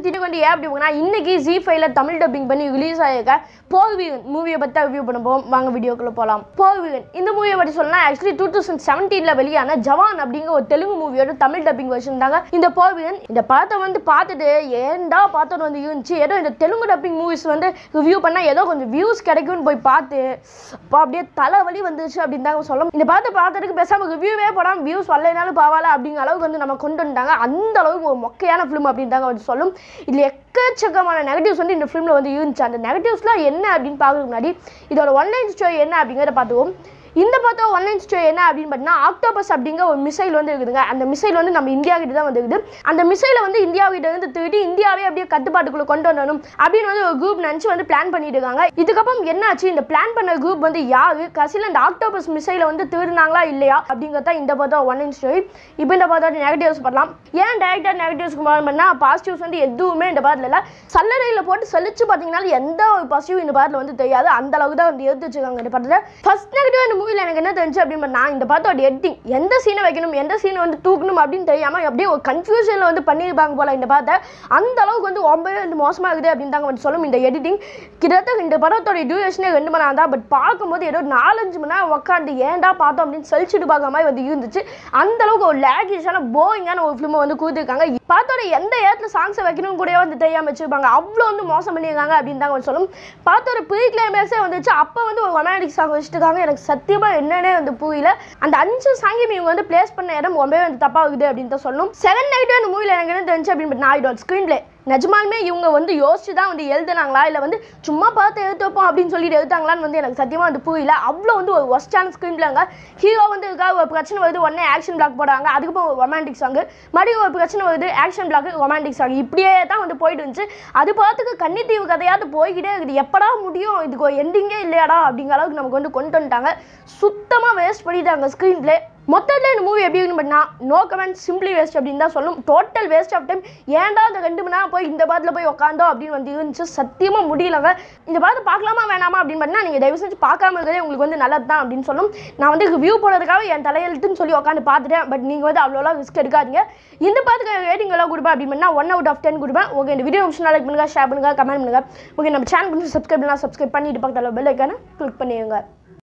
திடீர் வந்து ஏன் அப்படி போனா இன்னைக்கு ஜி ஃபைவ்ல தமிழ் டப்பிங் பண்ணி ரிலீஸ் ஆகிருக்க போர்வீகன் மூவியை பற்றி ரிவ்யூ பண்ண போவோம் வாங்க வீடியோக்குள்ள போகலாம் போர்வீகன் இந்த மூவியை பற்றி சொல்லலாம் ஆக்சுவலி டூ தௌசண்ட் செவன்டீனில் வெளியான ஜவான் அப்படிங்கிற ஒரு தெலுங்கு மூவியோட தமிழ் டப்பிங் வெர்ஷன் தாங்க இந்த போர்வீகன் இந்த படத்தை வந்து பார்த்துட்டு ஏன்டா பார்த்தோன்னு வந்து இருந்துச்சு ஏதோ இந்த தெலுங்கு டப்பிங் மூவிஸ் வந்து ரிவ்யூ பண்ணால் ஏதோ கொஞ்சம் வியூஸ் கிடைக்கும்னு போய் பார்த்து அப்போ அப்படியே தலைவலி வந்துச்சு அப்படின்னு தாங்க சொல்லலாம் இந்த படத்தை பார்த்ததுக்கு பேசாமல் ரிவ்யூவே போடாமல் வியூஸ் வரலைனாலும் பரவாயில்ல அப்படிங்கிற அளவுக்கு வந்து நம்ம கொண்டு வந்துட்டாங்க அந்த அளவுக்கு ஒரு மொக்கையான ஃபிலிம் அப்படின்னு தாங்க வந்து சொல்லும் இதில் எக்கச்சக்கமான நெகட்டிவ்ஸ் வந்து இந்த ஃபிலிமில் வந்து இருந்துச்சு அந்த நெகட்டிவ்ஸ்லாம் என்ன அப்படின்னு பார்க்கறதுக்கு முன்னாடி இதோட ஒன்லைன் ஸ்டோரி என்ன அப்படிங்கிறத பார்த்துவோம் இந்த பார்த்தா ஒன்லைன் ஸ்டோரி என்ன அப்படின்னு பார்த்தீங்கன்னா ஆக்டோபஸ் அப்படிங்கிற ஒரு மிசைல் வந்து இருக்குதுங்க அந்த மிசைல் வந்து நம்ம இந்தியா கிட்ட தான் வந்துருக்குது அந்த மிசைலை வந்து இந்தியா கிட்ட இருந்து திருடி இந்தியாவே அப்படியே கட்டுப்பாட்டுக்குள்ள கொண்டு வரணும் அப்படின்னு வந்து ஒரு குரூப் நினச்சி வந்து பிளான் பண்ணிட்டு இருக்காங்க இதுக்கப்புறம் என்னாச்சு இந்த பிளான் பண்ண குரூப் வந்து யாரு கடைசியில் இந்த ஆக்டோபஸ் மிசைலை வந்து திருடினாங்களா இல்லையா அப்படிங்கிறத இந்த பார்த்தா ஒன்லைன் ஸ்டோரி இப்போ இந்த பார்த்தா நெகட்டிவ்ஸ் பண்ணலாம் ஏன் டேரக்டர் நெகட்டிவ்ஸ்க்கு பண்ணால் பாசிட்டிவ்ஸ் வந்து எதுவுமே இந்த படத்தில் இல்லை சல்லடையில் போட்டு சலிச்சு பார்த்தீங்கன்னா எந்த ஒரு பாசிட்டிவ் இந்த படத்தில் வந்து தெரியாது அந்த அளவுக்கு தான் வந்து எடுத்து வச்சிருக்காங்க இந்த படத்தில் ஃபர்ஸ்ட் நெகட்டிவ் இந்த மூவியில் எனக்கு என்ன தெரிஞ்சு அப்படின்னு நான் இந்த படத்தோட எடிட்டிங் எந்த சீனை வைக்கணும் எந்த சீனை வந்து தூக்கணும் அப்படின்னு தெரியாமல் அப்படியே ஒரு கன்ஃபியூஷனில் வந்து பண்ணியிருப்பாங்க போல இந்த படத்தை அந்த அளவுக்கு வந்து ரொம்பவே வந்து மோசமாக இருக்குது அப்படின்னு தாங்க வந்து சொல்லும் இந்த எடிட்டிங் கிட்டத்தட்ட இந்த படத்தோட டியூரேஷனே ரெண்டு மணி நேரம் தான் பட் பார்க்கும்போது ஏதோ நாலஞ்சு மணி நேரம் உட்காந்து ஏன்டா பார்த்தோம் அப்படின்னு சலிச்சுட்டு பார்க்குற மாதிரி வந்து இருந்துச்சு அந்த அளவுக்கு ஒரு லேகிஷான போரிங்கான ஒரு ஃபிலிமை வந்து கொடுத்துருக்காங்க பார்த்தோட எந்த இடத்துல சாங்ஸை வைக்கணும் கூட வந்து தெரியாமல் வச்சிருப்பாங்க அவ்வளோ வந்து மோசம் பண்ணியிருக்காங்க அப்படின்னு தாங்க வந்து சொல்லும் பார்த்தோட ப்ரீ கிளைமேக்ஸே வந்துச்சு அப்போ வந்து ஒரு ரொமான்டிக் சாங் வச்சுட்டுருக்காங்க எனக்கு சத்தியமாக என்னன்னே வந்து புரியல அந்த அஞ்சு சாங்கையும் இவங்க வந்து பிளேஸ் பண்ண இடம் ரொம்பவே வந்து தப்பாக இருக்குது அப்படின்னு தான் சொல்லணும் செகண்ட் நைட்டு அந்த மூவியில் எனக்கு என்ன தெரிஞ்சு அப்படின்னு நான் இதோட ஸ்க்ரீன் பிளே நிஜமாலுமே இவங்க வந்து யோசிச்சு தான் வந்து எழுதுனாங்களா இல்லை வந்து சும்மா பார்த்து எழுத்து வைப்போம் அப்படின்னு சொல்லிட்டு எழுத்தாங்களான்னு வந்து எனக்கு சத்தியமாக வந்து புரியல அவ்வளோ வந்து ஒரு ஒஸ்டான ஸ்க்ரீன் பிளேங்க ஹீரோ வந்து இருக்கா ஒரு பிரச்சனை வருது உடனே ஆக்ஷன் பிளாக் போடுறாங்க அதுக்கப்புறம் ஒரு ரொமான்டிக் சாங் மறுபடியும் ஒரு பிரச்சனை வருது ஆக்ஷன் பிளாக் ரொமான்டிக் சாங் இப்படியே தான் வந்து போயிட்டு இருந்துச்சு அது பார்த்துக்கு கன்னித்தீவு கதையாவது போய்கிட்டே இருக்குது எப்படா முடியும் இதுக்கு ஒரு எண்டிங்கே இல்லையாடா அப்படிங்கிற அளவுக்கு நமக்கு வந்து கொண்டு வந்துட்டாங்க சுத்தமாக வேஸ்ட் பண்ணிட்டாங்க ஸ்க்ரீன் பிளே மொத்தத்தில் இந்த மூவி எப்படி இருக்குன்னு பண்ணா நோ கமெண்ட் சிம்பிளி வேஸ்ட் அப்படின்னு தான் சொல்லும் டோட்டல் வேஸ்ட் ஆஃப் டைம் ஏன்டா அந்த ரெண்டு மணி நேரம் போய் இந்த பாத்தில் போய் உட்காந்தோம் அப்படின்னு வந்து இருந்துச்சு சத்தியமாக முடியலங்க இந்த பாத்து பார்க்கலாமா வேணாமா அப்படின்னு பண்ணால் நீங்கள் தயவு செஞ்சு பார்க்காம இருக்கிறதே உங்களுக்கு வந்து நல்லது தான் அப்படின்னு சொல்லும் நான் வந்து ரிவ்யூ போடுறதுக்காக என் தலையெழுத்துன்னு சொல்லி உட்காந்து பார்த்துட்டேன் பட் நீங்கள் வந்து அவ்வளோலாம் ரிஸ்க் எடுக்காதீங்க இந்த பாத்துக்கு ரேட்டிங் எல்லாம் கொடுப்பேன் அப்படின்னு பண்ணால் ஒன் அவுட் ஆஃப் டென் கொடுப்பேன் ஓகே இந்த வீடியோ விஷயம் லைக் பண்ணுங்கள் ஷேர் பண்ணுங்கள் கமெண்ட் பண்ணுங்கள் ஓகே நம்ம சேனல் வந்து சப்ஸ்கிரைப் பண்ணலாம் சப்ஸ்கிரைப் பண்ணிட்டு பக்கத்தில் பெல் ஐக்கான கிளிக் பண்ணிடுங்க